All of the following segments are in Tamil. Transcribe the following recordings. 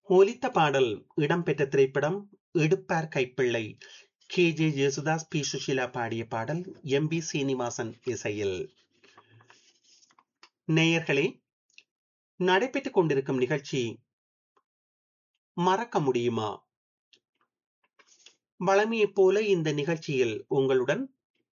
ஒலித்த பாடல் இடம்பெற்ற திரைப்படம் Eduppar Kaippillai K J Yesudas P Susheela பாடிய பாடல் எம் பி சீனிவாசன் இசையில் நேயர்களே நடைபெற்றுக் கொண்டிருக்கும் நிகழ்ச்சி மறக்க முடியுமா வளமையைப் போல இந்த நிகழ்ச்சியில் உங்களுடன்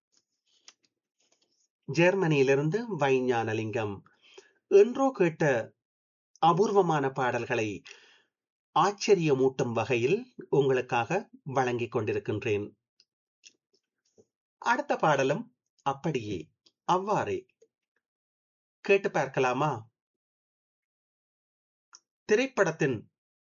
ஜெர்மனியிலிருந்து வைஞானலிங்கம் என்றோ கேட்ட அபூர்வமான பாடல்களை ஆச்சரியமூட்டும் வகையில் உங்களுக்காக வழங்கிக் கொண்டிருக்கின்றேன் அடுத்த பாடலும் அப்படியே அவ்வாறே கேட்டு பார்க்கலாமா திரைப்படத்தின்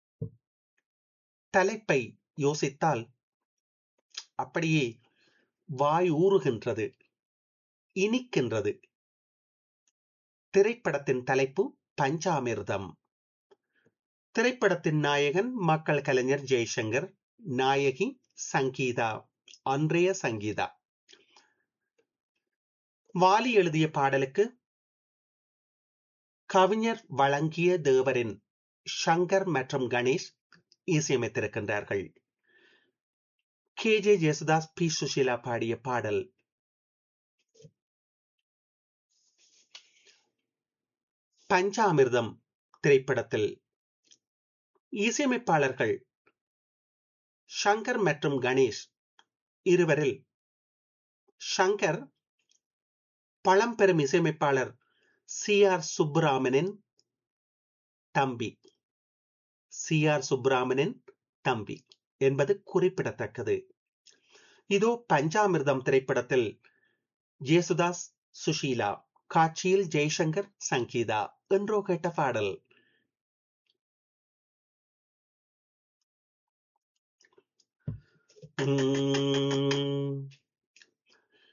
தலைப்பை யோசித்தால் அப்படியே வாய் ஊறுகின்றது இனிக்கின்றது திரைப்படத்தின் தலைப்பு பஞ்சாமிர்தம் திரைப்படத்தின் நாயகன் மக்கள் கலைஞர் ஜெய்சங்கர் நாயகி சங்கீதா அன்றைய சங்கீதா வாலி எழுதிய பாடலுக்கு கவிஞர் வழங்கிய தேவரின் ஷங்கர் மற்றும் கணேஷ் இசையமைத்திருக்கின்றார்கள் K J Yesudas P Susheela பாடிய பாடல் பஞ்சாமிர்தம் திரைப்படத்தில் இசையமைப்பாளர்கள் ஷங்கர் மற்றும் கணேஷ் இருவரில் ஷங்கர் பழம்பெரும் இசையமைப்பாளர் சி ஆர் சுப்புராமனின் தம்பி சி ஆர் சுப்புராமனின் தம்பி என்பது குறிப்பிடத்தக்கது இதோ பஞ்சாமிர்தம் திரைப்படத்தில் ஜேசுதாஸ் சுஷீலா காட்சியில் ஜெய்சங்கர் சங்கீதா என்றோ கேட்ட பாடல்